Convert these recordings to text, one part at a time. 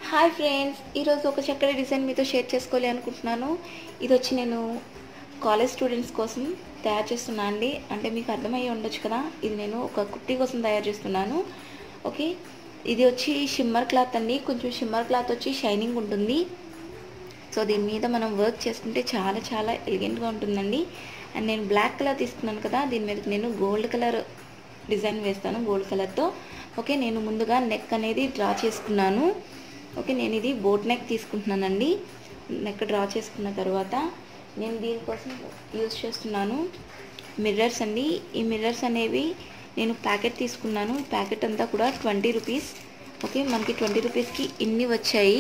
hi friends ఈరోజు ఒక చక్కటి డిజైన్ మీతో షేర్ చేసుకోవాలి అనుకుంటున్నాను ఇది వచ్చి నేను కాలేజ్ స్టూడెంట్స్ కోసం తయారు చేస్తున్నా అండి అంటే మీకు అర్థమయ్యి ఉండొచ్చు కదా ఇది నేను ఒక కుర్తీ కోసం తయారు చేస్తున్నాను ఓకే ఇది వచ్చి షిమ్మర్ క్లాత్ అండి కొంచెం షిమ్మర్ క్లాత్ వచ్చి షైనింగ్ ఉంటుంది సో దీని మీద మనం వర్క్ చేసుకుంటే చాలా చాలా ఎలిగెంట్గా ఉంటుందండి అండ్ నేను బ్లాక్ కలర్ తీసుకున్నాను కదా దీని మీదకి నేను గోల్డ్ కలర్ డిజైన్ వేస్తాను గోల్డ్ కలర్తో ఓకే నేను ముందుగా నెక్ అనేది డ్రా చేసుకున్నాను ఓకే నేను ఇది బోట్ నెక్ తీసుకుంటున్నానండి నెక్ డ్రా చేసుకున్న తర్వాత నేను దీనికోసం యూజ్ చేస్తున్నాను మిర్రర్స్ అండి ఈ మిర్రర్స్ అనేవి నేను ప్యాకెట్ తీసుకున్నాను ప్యాకెట్ అంతా కూడా ట్వంటీ రూపీస్ ఓకే మనకి ట్వంటీ రూపీస్కి ఇన్ని వచ్చాయి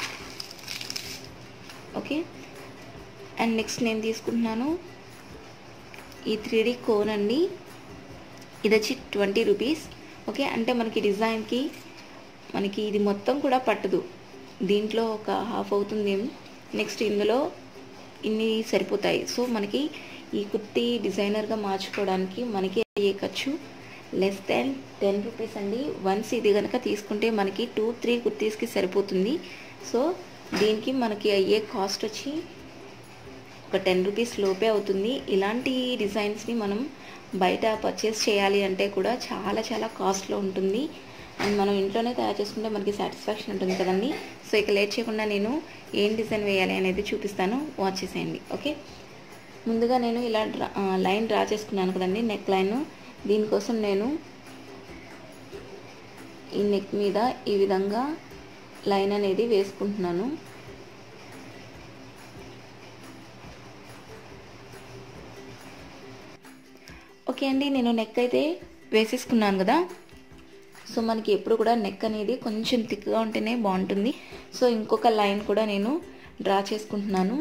ఓకే అండ్ నెక్స్ట్ నేను తీసుకుంటున్నాను ఈ త్రీ డీ కోన్ అండి ఇది వచ్చి ట్వంటీ రూపీస్ ఓకే అంటే మనకి డిజైన్కి మనకి ఇది మొత్తం కూడా పట్టదు దీంట్లో ఒక హాఫ్ అవుతుంది నెక్స్ట్ ఇందులో ఇన్ని సరిపోతాయి సో మనకి ఈ కుర్తీ డిజైనర్గా మార్చుకోవడానికి మనకి అయ్యే ఖర్చు లెస్ దాన్ టెన్ రూపీస్ అండి వన్స్ ఇది కనుక తీసుకుంటే మనకి టూ త్రీ కుర్తీస్కి సరిపోతుంది సో దీనికి మనకి అయ్యే కాస్ట్ వచ్చి ఒక టెన్ రూపీస్ లోపే అవుతుంది ఇలాంటి డిజైన్స్ని మనం బయట పర్చేస్ చేయాలి అంటే కూడా చాలా చాలా కాస్ట్లో ఉంటుంది అండ్ మనం ఇంట్లోనే తయారు చేసుకుంటే మనకి సాటిస్ఫాక్షన్ ఉంటుంది కదండి సో ఇక లేట్ చేయకుండా నేను ఏం డిజైన్ వేయాలి అనేది చూపిస్తాను వాచ్ చేసేయండి ఓకే ముందుగా నేను ఇలా డ్రా లైన్ డ్రా చేసుకున్నాను కదండి నెక్ లైన్ దీనికోసం నేను ఈ నెక్ మీద ఈ విధంగా లైన్ అనేది వేసుకుంటున్నాను ఓకే అండి నేను నెక్ అయితే వేసేసుకున్నాను కదా సో మనకి ఎప్పుడు కూడా నెక్ అనేది కొంచెం థిక్గా ఉంటేనే బాగుంటుంది సో ఇంకొక లైన్ కూడా నేను డ్రా చేసుకుంటున్నాను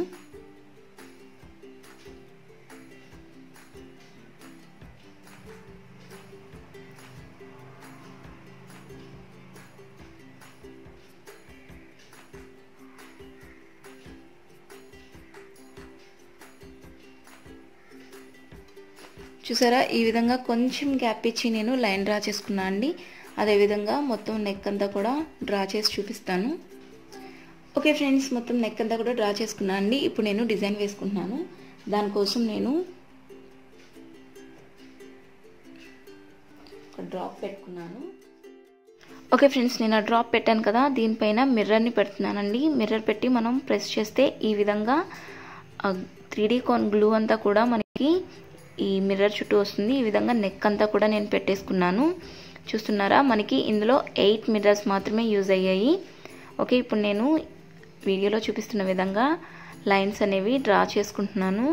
చూసారా ఈ విధంగా కొంచెం గ్యాప్ ఇచ్చి నేను లైన్ డ్రా చేసుకున్నా అండి అదేవిధంగా మొత్తం నెక్ అంతా కూడా డ్రా చేసి చూపిస్తాను ఓకే ఫ్రెండ్స్ మొత్తం నెక్ అంతా కూడా డ్రా చేసుకున్నా అండి ఇప్పుడు నేను డిజైన్ వేసుకుంటున్నాను దానికోసం నేను ఒక డ్రాప్ పెట్టుకున్నాను ఓకే ఫ్రెండ్స్ నేను ఆ డ్రాప్ పెట్టాను కదా దీనిపైన మిర్రర్ని పెడుతున్నానండి మిర్రర్ పెట్టి మనం ప్రెస్ చేస్తే ఈ విధంగా త్రీ డీ కాన్ గ్లూ అంతా కూడా మనకి ఈ మిర్రర్ చుట్టూ వస్తుంది ఈ విధంగా నెక్ అంతా కూడా నేను పెట్టేసుకున్నాను చూస్తున్నారా మనకి ఇందులో ఎయిట్ మిర్రర్స్ మాత్రమే యూజ్ అయ్యాయి ఓకే ఇప్పుడు నేను వీడియోలో చూపిస్తున్న విధంగా లైన్స్ అనేవి డ్రా చేసుకుంటున్నాను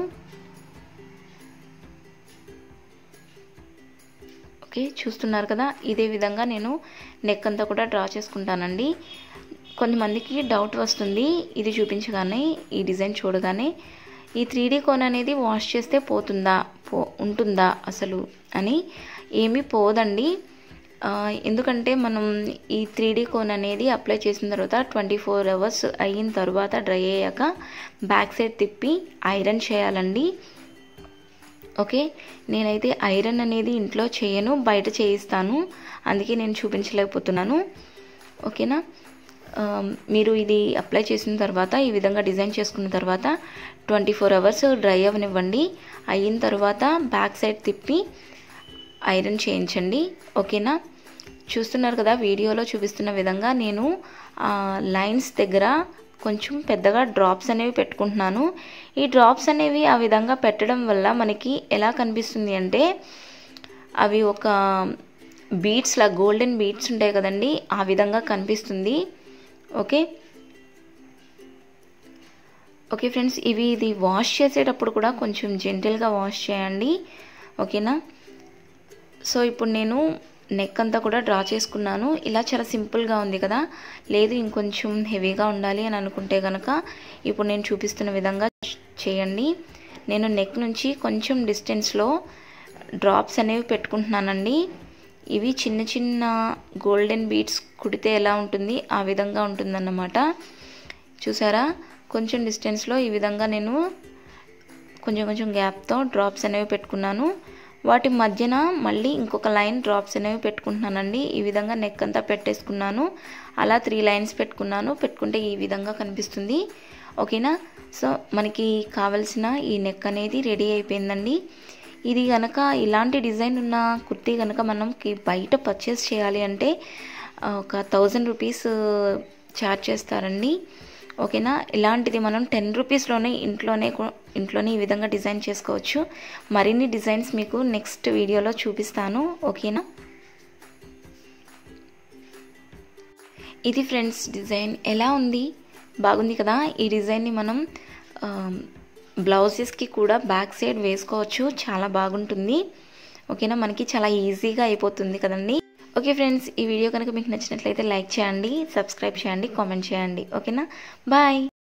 ఓకే చూస్తున్నారు కదా ఇదే విధంగా నేను నెక్ అంతా కూడా డ్రా చేసుకుంటానండి కొంతమందికి డౌట్ వస్తుంది ఇది చూపించగానే ఈ డిజైన్ చూడగానే ఈ త్రీ డీ కోన్ అనేది వాష్ చేస్తే పోతుందా పో ఉంటుందా అసలు అని ఏమీ పోదండి ఎందుకంటే మనం ఈ త్రీ డీ కోన్ అనేది అప్లై చేసిన తర్వాత ట్వంటీ ఫోర్ అవర్స్ అయిన తర్వాత డ్రై అయ్యాక బ్యాక్ సైడ్ తిప్పి ఐరన్ చేయాలండి ఓకే నేనైతే ఐరన్ అనేది ఇంట్లో చేయను బయట చేయిస్తాను అందుకే నేను చూపించలేకపోతున్నాను ఓకేనా మీరు ఇది అప్లై చేసిన తర్వాత ఈ విధంగా డిజైన్ చేసుకున్న తర్వాత ట్వంటీ ఫోర్ అవర్స్ డ్రై అవనివ్వండి అయిన తర్వాత బ్యాక్ సైడ్ తిప్పి ఐరన్ చేయించండి ఓకేనా చూస్తున్నారు కదా వీడియోలో చూపిస్తున్న విధంగా నేను లైన్స్ దగ్గర కొంచెం పెద్దగా డ్రాప్స్ అనేవి పెట్టుకుంటున్నాను ఈ డ్రాప్స్ అనేవి ఆ విధంగా పెట్టడం వల్ల మనకి ఎలా కనిపిస్తుంది అంటే అవి ఒక బీట్స్లా గోల్డెన్ బీట్స్ ఉంటాయి కదండి ఆ విధంగా కనిపిస్తుంది ఓకే ఓకే ఫ్రెండ్స్ ఇవి ఇది వాష్ చేసేటప్పుడు కూడా కొంచెం జెంటిల్గా వాష్ చేయండి ఓకేనా సో ఇప్పుడు నేను నెక్ అంతా కూడా డ్రా చేసుకున్నాను ఇలా చాలా సింపుల్గా ఉంది కదా లేదు ఇంకొంచెం హెవీగా ఉండాలి అని అనుకుంటే కనుక ఇప్పుడు నేను చూపిస్తున్న విధంగా చేయండి నేను నెక్ నుంచి కొంచెం డిస్టెన్స్లో డ్రాప్స్ అనేవి పెట్టుకుంటున్నానండి ఇవి చిన్న చిన్న గోల్డెన్ బీట్స్ కుడితే ఎలా ఉంటుంది ఆ విధంగా ఉంటుందన్నమాట చూసారా కొంచెం డిస్టెన్స్లో ఈ విధంగా నేను కొంచెం కొంచెం గ్యాప్తో డ్రాప్స్ అనేవి పెట్టుకున్నాను వాటి మధ్యన మళ్ళీ ఇంకొక లైన్ డ్రాప్స్ అనేవి పెట్టుకుంటున్నానండి ఈ విధంగా నెక్ అంతా పెట్టేసుకున్నాను అలా త్రీ లైన్స్ పెట్టుకున్నాను పెట్టుకుంటే ఈ విధంగా కనిపిస్తుంది ఓకేనా సో మనకి కావలసిన ఈ నెక్ అనేది రెడీ అయిపోయిందండి ఇది కనుక ఇలాంటి డిజైన్ ఉన్న కుర్తీ కనుక మనకి బయట పర్చేస్ చేయాలి అంటే ఒక థౌజండ్ రూపీస్ ఛార్జ్ చేస్తారండి ఓకేనా ఇలాంటిది మనం టెన్ రూపీస్లోనే ఇంట్లోనే ఇంట్లోనే ఈ విధంగా డిజైన్ చేసుకోవచ్చు మరిన్ని డిజైన్స్ మీకు నెక్స్ట్ వీడియోలో చూపిస్తాను ఓకేనా ఇది ఫ్రెండ్స్ డిజైన్ ఎలా ఉంది బాగుంది కదా ఈ డిజైన్ని మనం బ్లౌజెస్కి కూడా బ్యాక్ సైడ్ వేసుకోవచ్చు చాలా బాగుంటుంది ఓకేనా మనకి చాలా ఈజీగా అయిపోతుంది కదండి ఓకే ఫ్రెండ్స్ ఈ వీడియో కనుక మీకు నచ్చినట్లయితే లైక్ చేయండి సబ్స్క్రైబ్ చేయండి కామెంట్ చేయండి ఓకేనా బాయ్